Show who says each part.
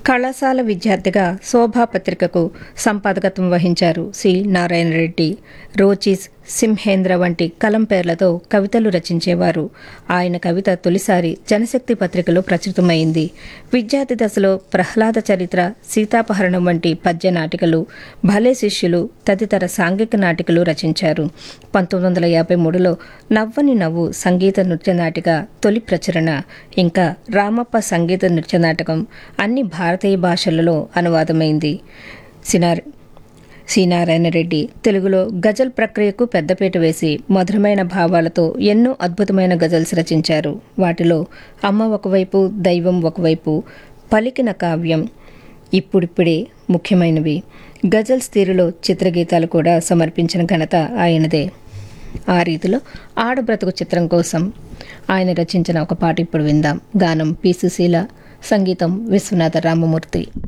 Speaker 1: కళాశాల విద్యార్థిగా శోభా పత్రికకు సంపాదకత్వం వహించారు సి నారాయణ రెడ్డి రోచిస్ సింహేంద్ర వంటి కలం పేర్లతో కవితలు రచించేవారు ఆయన కవిత తొలిసారి జనశక్తి పత్రికలో ప్రచురితమైంది విద్యార్థి దశలో ప్రహ్లాద చరిత్ర సీతాపహరణం వంటి పద్య నాటికలు భలే శిష్యులు తదితర సాంఘిక నాటికలు రచించారు పంతొమ్మిది వందల యాభై మూడులో నవ్వని నవ్వు సంగీత నృత్య నాటిక తొలి ప్రచురణ ఇంకా రామప్ప సంగీత నృత్య నాటకం అన్ని భారతీయ భాషలలో అనువాదమైంది సినార్ సి నారాయణ రెడ్డి తెలుగులో గజల్ ప్రక్రియకు పెద్దపీట వేసి మధురమైన భావాలతో ఎన్నో అద్భుతమైన గజల్స్ రచించారు వాటిలో అమ్మ ఒకవైపు దైవం ఒకవైపు పలికిన కావ్యం ఇప్పుడిప్పుడే ముఖ్యమైనవి గజల్స్ తీరులో చిత్రగీతాలు కూడా సమర్పించిన ఘనత ఆయనదే ఆ రీతిలో ఆడబ్రతుకు చిత్రం కోసం ఆయన రచించిన ఒక పాట ఇప్పుడు విందాం గానం పి సుశీల సంగీతం విశ్వనాథ రామమూర్తి